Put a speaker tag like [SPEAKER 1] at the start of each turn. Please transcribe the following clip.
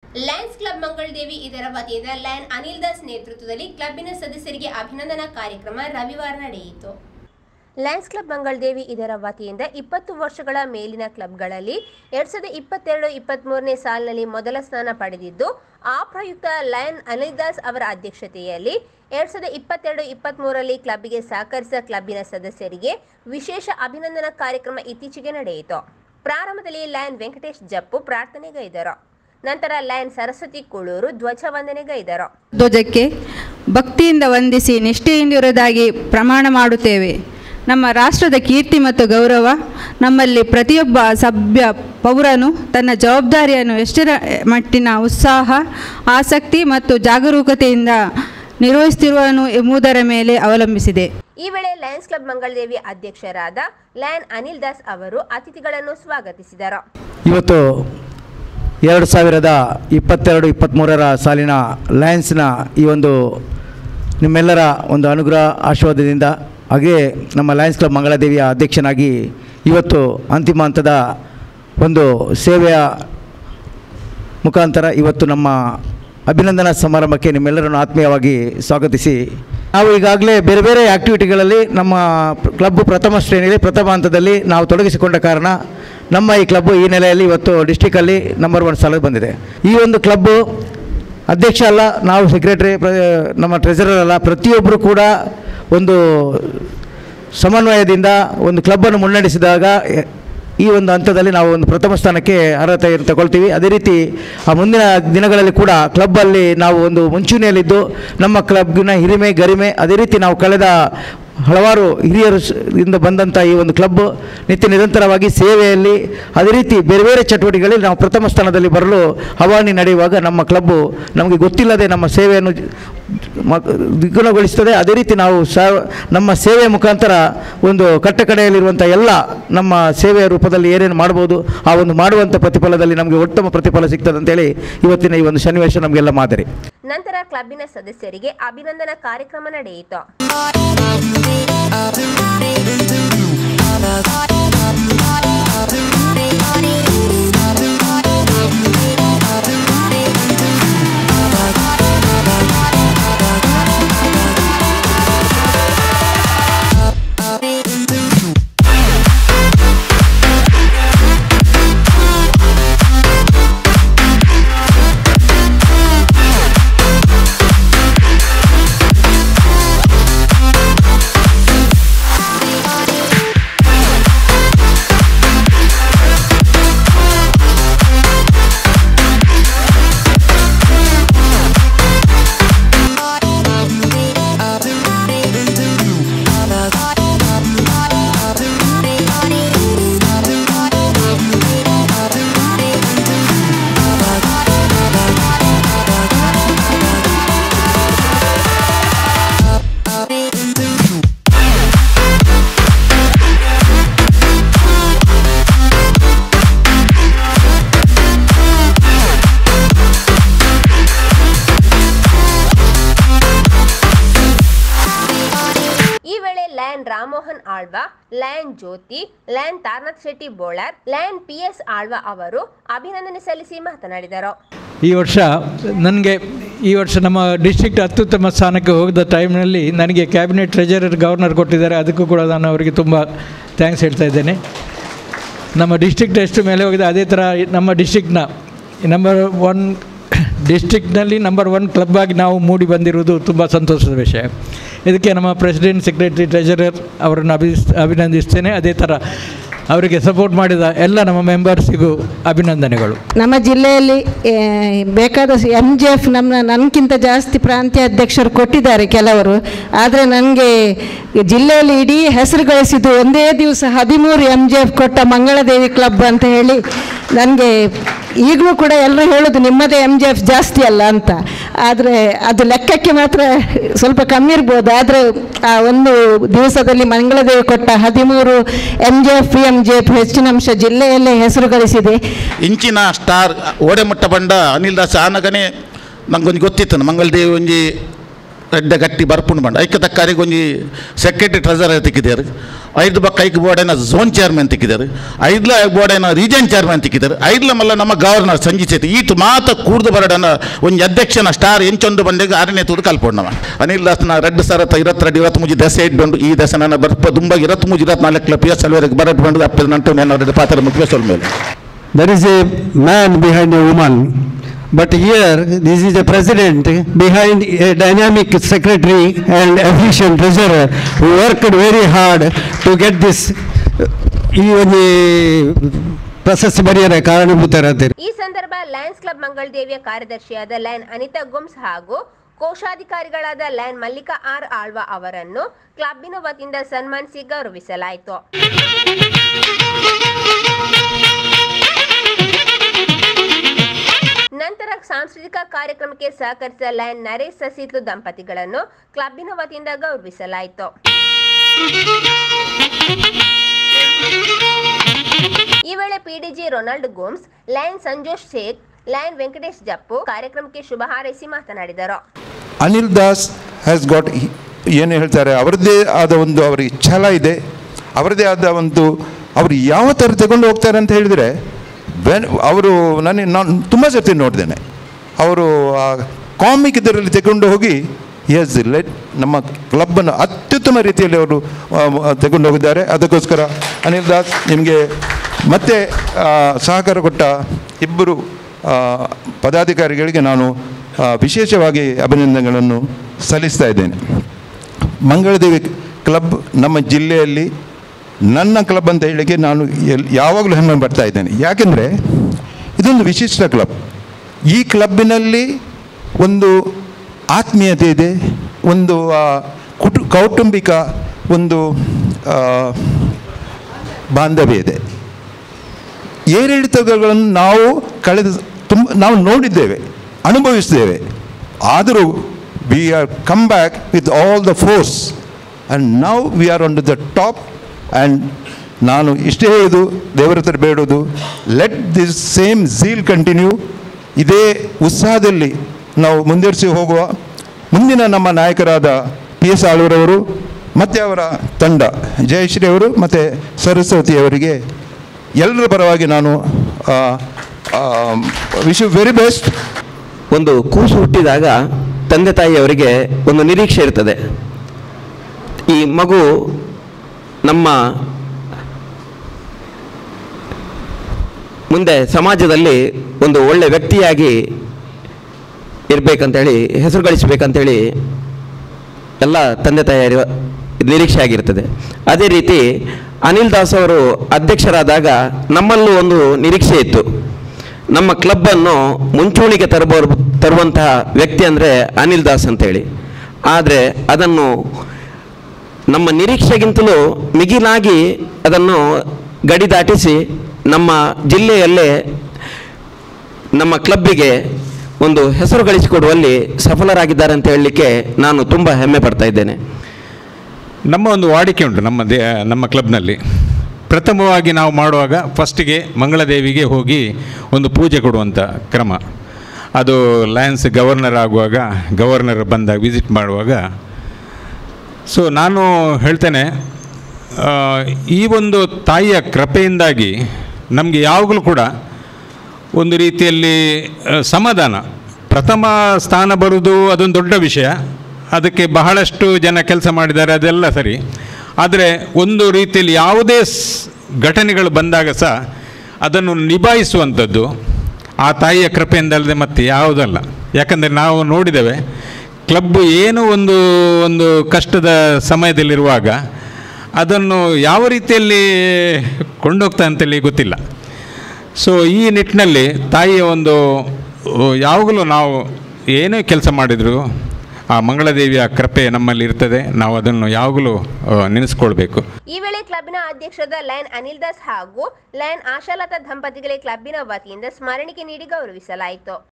[SPEAKER 1] Lions club Mangaladevi ಇದರ ವತಿಯಿಂದ lion Anil Das ನೇತೃತ್ವದಲ್ಲಿ ಕ್ಲಬ್ಬಿನ ಸದಸ್ಯರಿಗೆ ಅಭಿನಂದನಾ ಕಾರ್ಯಕ್ರಮ ರವಿವಾರ ನಡೆಯಿತು ಲಯನ್ಸ್ ಕ್ಲಬ್ ಮಂಗಳದೇವಿ ಇದರ ವತಿಯಿಂದ ಇಪ್ಪತ್ತು ವರ್ಷಗಳ ಮೇಲಿನ ಕ್ಲಬ್ಗಳಲ್ಲಿ ಎರಡ್ ಸಾವಿರದ ಇಪ್ಪತ್ತೆರಡು ಇಪ್ಪತ್ತ್ಮೂರನೇ ಸಾಲಿನಲ್ಲಿ ಮೊದಲ ಸ್ಥಾನ ಪಡೆದಿದ್ದು ಆ ಪ್ರಯುಕ್ತ ಲಯನ್ ಅನಿಲ್ ದಾಸ್ ಅವರ ಅಧ್ಯಕ್ಷತೆಯಲ್ಲಿ ಎರಡ್ ಸಾವಿರದ ಇಪ್ಪತ್ತೆರಡು ಇಪ್ಪತ್ತ್ಮೂರರಲ್ಲಿ ಕ್ಲಬ್ಗೆ ಸಹಕರಿಸಿದ ಕ್ಲಬ್ಬಿನ ಸದಸ್ಯರಿಗೆ ವಿಶೇಷ ಅಭಿನಂದನಾ ಕಾರ್ಯಕ್ರಮ ಇತ್ತೀಚೆಗೆ ನಡೆಯಿತು ಪ್ರಾರಂಭದಲ್ಲಿ ಲಯನ್ ವೆಂಕಟೇಶ್ ಜಪ್ಪು ಪ್ರಾರ್ಥನೆಗೈದರು ನಂತರ ಲಯನ್ ಸರಸ್ವತಿ ಕುಳೂರು ಧ್ವಜವಂದನೆಗೈದರು
[SPEAKER 2] ಧ್ವಜಕ್ಕೆ ಭಕ್ತಿಯಿಂದ ವಂದಿಸಿ ನಿಷ್ಠೆಯಿಂದಿರುವುದಾಗಿ ಪ್ರಮಾಣ ಮಾಡುತ್ತೇವೆ ನಮ್ಮ ರಾಷ್ಟ್ರದ ಕೀರ್ತಿ ಮತ್ತು ಗೌರವ ನಮ್ಮಲ್ಲಿ ಪ್ರತಿಯೊಬ್ಬ ಸಭ್ಯ ಪೌರನು ತನ್ನ ಜವಾಬ್ದಾರಿಯನ್ನು ಎಷ್ಟರ ಮಟ್ಟಿನ ಉತ್ಸಾಹ ಆಸಕ್ತಿ ಮತ್ತು ಜಾಗರೂಕತೆಯಿಂದ ನಿರ್ವಹಿಸುತ್ತಿರುವನು ಎಂಬುದರ ಮೇಲೆ ಅವಲಂಬಿಸಿದೆ
[SPEAKER 1] ಈ ವೇಳೆ ಲಯನ್ಸ್ ಕ್ಲಬ್ ಮಂಗಳದೇವಿ ಅಧ್ಯಕ್ಷರಾದ ಲಯನ್ ಅನಿಲ್ ದಾಸ್ ಅವರು ಅತಿಥಿಗಳನ್ನು ಸ್ವಾಗತಿಸಿದರು
[SPEAKER 3] ಇವತ್ತು ಎರಡು ಸಾವಿರದ ಇಪ್ಪತ್ತೆರಡು ಇಪ್ಪತ್ತ್ಮೂರರ ಸಾಲಿನ ಲಯನ್ಸ್ನ ಈ ಒಂದು ನಿಮ್ಮೆಲ್ಲರ ಒಂದು ಅನುಗ್ರಹ ಆಶೀರ್ವಾದದಿಂದ ಹಾಗೆ ನಮ್ಮ ಲಯನ್ಸ್ ಕ್ಲಬ್ ಮಂಗಳದೇವಿಯ ಅಧ್ಯಕ್ಷನಾಗಿ ಇವತ್ತು ಅಂತಿಮ ಹಂತದ ಒಂದು ಸೇವೆಯ ಮುಖಾಂತರ ಇವತ್ತು ನಮ್ಮ ಅಭಿನಂದನಾ ಸಮಾರಂಭಕ್ಕೆ ನಿಮ್ಮೆಲ್ಲರನ್ನು ಆತ್ಮೀಯವಾಗಿ ಸ್ವಾಗತಿಸಿ ನಾವು ಈಗಾಗಲೇ ಬೇರೆ ಬೇರೆ ಆ್ಯಕ್ಟಿವಿಟಿಗಳಲ್ಲಿ ನಮ್ಮ ಕ್ಲಬ್ ಪ್ರಥಮ ಶ್ರೇಣಿಯಲ್ಲಿ ಪ್ರಥಮ ಹಂತದಲ್ಲಿ ನಾವು ತೊಡಗಿಸಿಕೊಂಡ ಕಾರಣ ನಮ್ಮ ಈ ಕ್ಲಬ್ಬು ಈ ನೆಲೆಯಲ್ಲಿ ಇವತ್ತು ಡಿಸ್ಟಿಕಲ್ಲಿ ನಂಬರ್ ಒನ್ ಸ್ಥಳಕ್ಕೆ ಬಂದಿದೆ ಈ ಒಂದು ಕ್ಲಬ್ಬು ಅಧ್ಯಕ್ಷ ಅಲ್ಲ ನಾವು ಸೆಕ್ರೆಟರಿ ಪ್ರ ನಮ್ಮ ಟ್ರೆಜರರ್ ಅಲ್ಲ ಪ್ರತಿಯೊಬ್ಬರು ಕೂಡ ಒಂದು ಸಮನ್ವಯದಿಂದ ಒಂದು ಕ್ಲಬ್ಬನ್ನು ಮುನ್ನಡೆಸಿದಾಗ ಎ- ಈ ಒಂದು ಹಂತದಲ್ಲಿ ನಾವು ಒಂದು ಪ್ರಥಮ ಸ್ಥಾನಕ್ಕೆ ಅರ್ಹತೆ ತಗೊಳ್ತೀವಿ ಅದೇ ರೀತಿ ಆ ಮುಂದಿನ ದಿನಗಳಲ್ಲಿ ಕೂಡ ಕ್ಲಬ್ಬಲ್ಲಿ ನಾವು ಒಂದು ಮುಂಚೂಣಿಯಲ್ಲಿದ್ದು ನಮ್ಮ ಕ್ಲಬ್ಗಿನ ಹಿರಿಮೆ ಗರಿಮೆ ಅದೇ ರೀತಿ ನಾವು ಕಳೆದ ಹಲವಾರು ಹಿರಿಯರು ಸ್- ಇಂದ ಬಂದಂಥ ಈ ಒಂದು ಕ್ಲಬ್ ನಿತ್ಯ ನಿರಂತರವಾಗಿ ಸೇವೆಯಲ್ಲಿ ಅದೇ ರೀತಿ ಬೇರೆ ಬೇರೆ ಚಟುವಟಿಕೆಗಳಲ್ಲಿ ನಾವು ಪ್ರಥಮ ಸ್ಥಾನದಲ್ಲಿ ಬರಲು ಹವಾನಿ ನಡೆಯುವಾಗ ನಮ್ಮ ಕ್ಲಬ್ಬು ನಮಗೆ ಗೊತ್ತಿಲ್ಲದೆ ನಮ್ಮ ಸೇವೆಯನ್ನು ಜ- ಮ- ದ್ವಿಗುಣಗೊಳಿಸ್ತದೆ ಅದೇ ರೀತಿ ನಾವು ಸ ನಮ್ಮ ಸೇವೆಯ ಮುಖಾಂತರ ಒಂದು ಕಟ್ಟಕಡೆಯಲ್ಲಿರುವಂಥ ಎಲ್ಲ ನಮ್ಮ ಸೇವೆಯ ರೂಪದಲ್ಲಿ ಏನೇನು ಮಾಡ್ಬೋದು ಆ ಒಂದು ಮಾಡುವಂಥ ಪ್ರತಿಫಲದಲ್ಲಿ ನಮಗೆ ಉತ್ತಮ ಪ್ರತಿಫಲ ಸಿಗ್ತದೆ ಅಂತೇಳಿ ಇವತ್ತಿನ ಈ ಒಂದು ಸನ್ನಿವೇಶ ನಮಗೆಲ್ಲ ಮಾದರಿ
[SPEAKER 1] ನಂತರ ಕ್ಲಬ್ಬಿನ ಸದಸ್ಯರಿಗೆ ಅಭಿನಂದನಾ ಕಾರ್ಯಕ್ರಮ ನಡೆಯಿತು ಈ ವೇಳೆ lion Ramamohan Alva lion Jyothi lion Taranath Shetty Bolar lion P S Alva ಅವರು ಅಭಿನಂದನೆ ಸಲ್ಲಿಸಿ ಮಾತನಾಡಿದರು
[SPEAKER 4] ಈ ವರ್ಷ ನನಗೆ ಈ ವರ್ಷ ನಮ್ಮ ಡಿಸ್ಟ್ರಿಕ್ಟ್ ಅತ್ಯುತ್ತಮ ಸ್ಥಾನಕ್ಕೆ ಹೋಗಿದ ಟೈಮ್ನಲ್ಲಿ ನನಗೆ ಕ್ಯಾಬಿನೆಟ್ ಟ್ರೆಜರರ್ ಗವರ್ನರ್ ಕೊಟ್ಟಿದ್ದಾರೆ ಅದಕ್ಕೂ ಕೂಡ ನಾನು ಅವರಿಗೆ ತುಂಬ ಥ್ಯಾಂಕ್ಸ್ ಹೇಳ್ತಾ ಇದ್ದೇನೆ ನಮ್ಮ ಡಿಸ್ಟ್ರಿಕ್ಟ್ ಎಷ್ಟು ಮೇಲೆ ಹೋಗಿದೆ ಅದೇ ಥರ ನಮ್ಮ ಡಿಸ್ಟ್ರಿಕ್ಟ್ನ ನಂಬರ್ ಒನ್ ಡಿಸ್ಟ್ರಿಕ್ಟ್ನಲ್ಲಿ ನಂಬರ್ ಒನ್ ಕ್ಲಬ್ ಆಗಿ ನಾವು ಮೂಡಿ ಬಂದಿರುವುದು ತುಂಬ ಸಂತೋಷದ ವಿಷಯ ಇದಕ್ಕೆ ನಮ್ಮ ಪ್ರೆಸಿಡೆಂಟ್ ಸೆಕ್ರೆಟರಿ ಟ್ರೆಜರರ್ ಅವರನ್ನು ಅಭಿ ಅಭಿನಂದಿಸ್ತೇನೆ ಅದೇ ಥರ ಅವರಿಗೆ ಸಪೋರ್ಟ್ ಮಾಡಿದ ಎಲ್ಲ ನಮ್ಮ ಮೆಂಬರ್ಸಿಗೂ ಅಭಿನಂದನೆಗಳು
[SPEAKER 5] ನಮ್ಮ ಜಿಲ್ಲೆಯಲ್ಲಿ ಆ, ಬೇಕಾದ ಎಮ್ ಜಿ ಎಫ್ ನಮ್ಮ ನನಗಿಂತ ಜಾಸ್ತಿ ಪ್ರಾಂತ್ಯ ಅಧ್ಯಕ್ಷರು ಕೊಟ್ಟಿದ್ದಾರೆ ಕೆಲವರು ಆದರೆ ನನಗೆ ಜಿಲ್ಲೆಯಲ್ಲಿ ಇಡೀ ಹೆಸರು ಗಳಿಸಿದ್ದು ಒಂದೇ ದಿವಸ ಹದಿಮೂರು ಎಮ್ ಜಿ ಎಫ್ ಕೊಟ್ಟ ಮಂಗಳದೇವಿ ಕ್ಲಬ್ ಅಂತ ಹೇಳಿ ನನಗೆ ಈಗಲೂ ಕೂಡ ಎಲ್ಲರೂ ಹೇಳೋದು ನಿಮ್ಮದೇ ಎಮ್ ಜಿ ಎಫ್ ಜಾಸ್ತಿ ಅಲ್ಲ ಅಂತ ಆದರೆ ಅದು ಲೆಕ್ಕಕ್ಕೆ ಮಾತ್ರ ಸ್ವಲ್ಪ ಕಮ್ಮಿ ಇರ್ಬೋದು ಆದರೆ ಆ ಒಂದು ದಿವಸದಲ್ಲಿ ಮಂಗಳದೇವಿ ಕೊಟ್ಟ ಹದಿಮೂರು M G F P M G F ಹೆಚ್ಚಿನ ಅಂಶ ಜಿಲ್ಲೆಯಲ್ಲೇ ಹೆಸರು ಗಳಿಸಿದೆ
[SPEAKER 6] ಇಂಚಿನ ಸ್ಟಾರ್ ಓಡೆ ಮುಟ್ಟ ಬಂಡ ಅನಿಲ್ ದಾಸ್ ಆನಗನೆ ನಂಗೊಂದು ಗೊತ್ತಿತ್ತು ಮಂಗಲದೇವಿ ಒಂಜಿ ಎಡ್ಡೆ ಗಟ್ಟಿ ಬರ್ಪುಂಡು ಬಂಡ ಐಕ ತಕ್ಕಾರಿಗೆ ಒಂಜಿ ಸೆಕ್ರೆಟರಿ ಟ್ರೆಸರರ್ ತಿಕ್ಕಿದ್ದಾರೆ ಐದು ಬಕ್ಕ ಐಕ್ ಬೋರ್ಡೈನ ಝೋನ್ ಚೇರ್ಮನ್ ತಿಕ್ಕಿದ್ದಾರೆ ಐದ್ಲ ಬೋರ್ಡೈನ ರೀಜನ್ ಚೇರ್ಮನ್ ತಿಕ್ಕಿದ್ದಾರೆ ಐದ್ಲ ಮಲ್ಲ ನಮ್ಮ ಗವರ್ನರ್ ಸಂಜಿ ಸೇತಿ ಈಟ್ ಮಾತ ಕೂಡ್ದು ಬರಡನ ಒಂಜಿ ಅಧ್ಯಕ್ಷನ ಸ್ಟಾರ್ ಎಂಚೊಂದು ಬಂಡೆಗೆ ಆರನೇ ತೂದು ಕಲ್ಪೊಂಡವ ಅನಿಲ್ ದಾಸ್ನ ರೆಡ್ ಸರತ ಇರತ್ತೆರಡು ಇರತ್ತ್ ಮುಜಿ ದಸೆ ಇಡ್ಬಂಡು ಈ ದಸೆ ನನ್ನ ಬರ್ಪ ತುಂಬ ಇರತ್ತ್ ಮುಜಿ ಇರತ್ನಾಲ್ಕು ಪಿ ಎಸ್ ಅಲ್ವರೆಗೆ ಬರಟ್ ಬಂಡು ಅಪ್ಪದ ನಂಟು ನನ್ನ ಪಾತ್ರ ಮುಖ್ಯ ಸೊಲ್ ಮೇಲೆ
[SPEAKER 7] There is a man behind a woman, but here this is a president behind a dynamic secretary and efficient treasurer who worked very hard to get this. ಈ ಒಂದು ಪ್ರಶಸ್ತಿ ಬರೆಯರ ಕಾರಣಭೂತರಾದರೆ
[SPEAKER 1] ಈ ಸಂದರ್ಭ ಲಯನ್ಸ್ ಕ್ಲಬ್ ಮಂಗಳದೇವಿಯ ಕಾರ್ಯದರ್ಶಿಯಾದ ಲಯನ್ ಅನಿತಾ ಗುಮ್ಸ್ ಹಾಗೂ ಕೋಶಾಧಿಕಾರಿಗಳಾದ ಲಯನ್ ಮಲ್ಲಿಕಾ ಆರ್ ಆಳ್ವ ಅವರನ್ನು ಕ್ಲಬ್ಬಿನ ವತಿಯಿಂದ ಸನ್ಮಾನಿಸಿ ಗೌರವಿಸಲಾಯಿತು ನಂತರ ಸಾಂಸ್ಕೃತಿಕ ಕಾರ್ಯಕ್ರಮಕ್ಕೆ ಸಹಕರಿಸಿದ ಲಯನ್ ನರೇಶ್ ಸಸೀತ್ಲು ದಂಪತಿಗಳನ್ನು ಕ್ಲಬ್ಬಿನ ವತಿಯಿಂದ ಗೌರವಿಸಲಾಯಿತು ಈ ವೇಳೆ PDG Ronald Gomes lion Sanjosh Sheikh lion Venkatesh Jappu ಕಾರ್ಯಕ್ರಮಕ್ಕೆ ಶುಭ ಹಾರೈಸಿ ಮಾತನಾಡಿದರು
[SPEAKER 8] ಅನಿಲ್ ದಾಸ್ ಹ್ಯಾಸ್ ಗಾಟ್ ಏನು ಹೇಳ್ತಾರೆ ಅವರದ್ದೇ ಆದ ಒಂದು ಅವರಿಗೆ ಛಲ ಇದೆ ಅವರದೇ ಆದ ಒಂದು ಅವರು ಯಾವ ಥರ ತಗೊಂಡು ಹೋಗ್ತಾರೆ ಅಂತ ಹೇಳಿದರೆ ವೆನ್ ಅವರು ನನಗೆ ನಾನು ತುಂಬ ಸರ್ತಿ ನೋಡಿದ್ದೇನೆ ಅವರು ಆ ಕಾಮಿಕ್ ಇದರಲ್ಲಿ ತಗೊಂಡು ಹೋಗಿ ಎಸ್ ಲೆಟ್ ನಮ್ಮ ಕ್ಲಬ್ಬನ್ನು ಅತ್ಯುತ್ತಮ ರೀತಿಯಲ್ಲಿ ಅವರು ಆ, ಆ, ತಗೊಂಡು ಹೋಗಿದ್ದಾರೆ ಅದಕ್ಕೋಸ್ಕರ ಅನಿಲ್ ದಾಸ್ ನಿಮಗೆ ಮತ್ತೆ ಆ, ಸಹಕಾರ ಕೊಟ್ಟ ಇಬ್ಬರು ಆ, ಪದಾಧಿಕಾರಿಗಳಿಗೆ ನಾನು ಆ, ವಿಶೇಷವಾಗಿ ಅಭಿನಂದನೆಗಳನ್ನು ಸಲ್ಲಿಸ್ತಾ ಇದ್ದೇನೆ ಮಂಗಳದೇವಿ ಕ್ಲಬ್ ನಮ್ಮ ಜಿಲ್ಲೆಯಲ್ಲಿ ನನ್ನ ಕ್ಲಬ್ ಅಂತ ಹೇಳಿಕ್ಕೆ ನಾನು ಎಲ್ ಯಾವಾಗಲೂ ಹೆಮ್ಮೆ ಪಡ್ತಾ ಇದ್ದೇನೆ ಯಾಕೆಂದರೆ ಇದೊಂದು ವಿಶಿಷ್ಟ ಕ್ಲಬ್ ಈ ಕ್ಲಬ್ಬಿನಲ್ಲಿ ಒಂದು ಆತ್ಮೀಯತೆ ಇದೆ ಒಂದು ಆ, ಕುಟು ಕೌಟುಂಬಿಕ ಒಂದು ಆ, ಬಾಂಧವ್ಯ ಇದೆ ಏರಿಳಿತಗಳನ್ನು ನಾವು ಕಳೆದ ತುಂಬ ನಾವು ನೋಡಿದ್ದೇವೆ ಅನುಭವಿಸಿದ್ದೇವೆ ಆದರೂ we are come back with all the force and now we are on the top and ನಾನು ಇಷ್ಟೇ ಹೇಳೋದು ದೇವರ ಹತ್ರ ಬೇಡೋದು let this same zeal continue ಇದೇ ಉತ್ಸಾಹದಲ್ಲಿ ನಾವು ಮುಂದುವರಿಸಿ ಹೋಗುವ ಮುಂದಿನ ನಮ್ಮ ನಾಯಕರಾದ ಪಿ ಎಸ್ ಆಳ್ವರವರು ಮತ್ತು ಅವರ ತಂಡ ಜಯಶ್ರೀ ಅವರು ಮತ್ತು ಸರಸ್ವತಿ ಅವರಿಗೆ ಎಲ್ಲರ ಪರವಾಗಿ ನಾನು ವಿಶ್ ವೆರಿ ಬೆಸ್ಟ್
[SPEAKER 9] ಒಂದು ಕೂಸು ಹುಟ್ಟಿದಾಗ ತಂದೆ ತಾಯಿಯವರಿಗೆ ಒಂದು ನಿರೀಕ್ಷೆ ಇರ್ತದೆ ಈ ಮಗು ನಮ್ಮ ಮುಂದೆ ಸಮಾಜದಲ್ಲಿ ಒಂದು ಒಳ್ಳೆ ವ್ಯಕ್ತಿಯಾಗಿ ಇರಬೇಕಂತೇಳಿ ಹೆಸರು ಗಳಿಸಬೇಕಂತೇಳಿ ಎಲ್ಲ ತಂದೆ ತಾಯಿಯರ ನಿರೀಕ್ಷೆ ಆಗಿರ್ತದೆ ಅದೇ ರೀತಿ ಅನಿಲ್ ದಾಸ್ ಅವರು ಅಧ್ಯಕ್ಷರಾದಾಗ ನಮ್ಮಲ್ಲೂ ಒಂದು ನಿರೀಕ್ಷೆ ಇತ್ತು ನಮ್ಮ ಕ್ಲಬ್ಬನ್ನು ಮುಂಚೂಣಿಗೆ ತರಬೋ ತರುವಂತಹ ವ್ಯಕ್ತಿ ಅಂದರೆ ಅನಿಲ್ ದಾಸ್ ಅಂತೇಳಿ ಆದರೆ ಅದನ್ನು ನಮ್ಮ ನಿರೀಕ್ಷೆಗಿಂತಲೂ ಮಿಗಿಲಾಗಿ ಅದನ್ನು ಗಡಿ ದಾಟಿಸಿ ನಮ್ಮ ಜಿಲ್ಲೆಯಲ್ಲೇ ನಮ್ಮ ಕ್ಲಬ್ಬಿಗೆ ಒಂದು ಹೆಸರು ಗಳಿಸಿಕೊಡುವಲ್ಲಿ ಸಫಲರಾಗಿದ್ದಾರೆ ಅಂತ ಹೇಳಲಿಕ್ಕೆ ನಾನು ತುಂಬ ಹೆಮ್ಮೆ ಪಡ್ತಾ ಇದ್ದೇನೆ
[SPEAKER 10] ನಮ್ಮ ಒಂದು ವಾಡಿಕೆ ಉಂಟು ನಮ್ಮ ದೇ ನಮ್ಮ ಕ್ಲಬ್ನಲ್ಲಿ ಪ್ರಥಮವಾಗಿ ನಾವು ಮಾಡುವಾಗ ಫಸ್ಟಿಗೆ ಮಂಗಳದೇವಿಗೆ ಹೋಗಿ ಒಂದು ಪೂಜೆ ಕೊಡುವಂಥ ಕ್ರಮ ಅದು ಲಯನ್ಸ್ ಗವರ್ನರ್ ಆಗುವಾಗ ಗವರ್ನರ್ ಬಂದಾಗ ವಿಸಿಟ್ ಮಾಡುವಾಗ ಸೊ ನಾನು ಹೇಳ್ತೇನೆ ಆ, ಈ ಒಂದು ತಾಯಿಯ ಕೃಪೆಯಿಂದಾಗಿ ನಮಗೆ ಯಾವಾಗಲೂ ಕೂಡ ಒಂದು ರೀತಿಯಲ್ಲಿ ಆ, ಸಮಾಧಾನ ಪ್ರಥಮ ಸ್ಥಾನ ಬರುವುದು ಅದೊಂದು ದೊಡ್ಡ ವಿಷಯ ಅದಕ್ಕೆ ಬಹಳಷ್ಟು ಜನ ಕೆಲಸ ಮಾಡಿದ್ದಾರೆ ಅದೆಲ್ಲ ಸರಿ ಆದರೆ ಒಂದು ರೀತಿಯಲ್ಲಿ ಯಾವುದೇ ಸ್- ಘಟನೆಗಳು ಬಂದಾಗ ಸಹ ಅದನ್ನು ನಿಭಾಯಿಸುವಂಥದ್ದು ಆ ತಾಯಿಯ ಕೃಪೆಯಿಂದಲ್ಲದೆ ಮತ್ತೆ ಯಾವುದಲ್ಲ ಯಾಕಂದರೆ ನಾವು ನೋಡಿದ್ದೇವೆ ಕ್ಲಬ್ ಏನು ಒಂದು ಒಂದು ಕಷ್ಟದ ಸಮಯದಲ್ಲಿರುವಾಗ ಅದನ್ನು ಯಾವ ರೀತಿಯಲ್ಲಿ ಕೊಂಡೋಗ್ತಾ ಅಂತೇಳಿ ಗೊತ್ತಿಲ್ಲ ಸೊ ಈ ನಿಟ್ಟಿನಲ್ಲಿ ತಾಯಿಯ ಒಂದು ಆ, ಯಾವಾಗಲೂ ನಾವು ಏನೇ ಕೆಲಸ ಮಾಡಿದರೂ ಆ ಮಂಗಳದೇವಿಯ ಕೃಪೆ ನಮ್ಮಲ್ಲಿ ಇರ್ತದೆ ನಾವು ಅದನ್ನು ಯಾವಾಗಲೂ ಆ, ನೆನೆಸ್ಕೊಳ್ಬೇಕು
[SPEAKER 1] ಈ ವೇಳೆ ಕ್ಲಬ್ಬಿನ ಅಧ್ಯಕ್ಷರಾದ ಲಯನ್ ಅನಿಲ್ ದಾಸ್ ಹಾಗೂ ಲಯನ್ ಆಶಾಲತಾ ದಂಪತಿಗಳಿಗೆ ಕ್ಲಬ್ಬಿನ ವತಿಯಿಂದ ಸ್ಮರಣಿಕೆ ನೀಡಿ ಗೌರವಿಸಲಾಯಿತು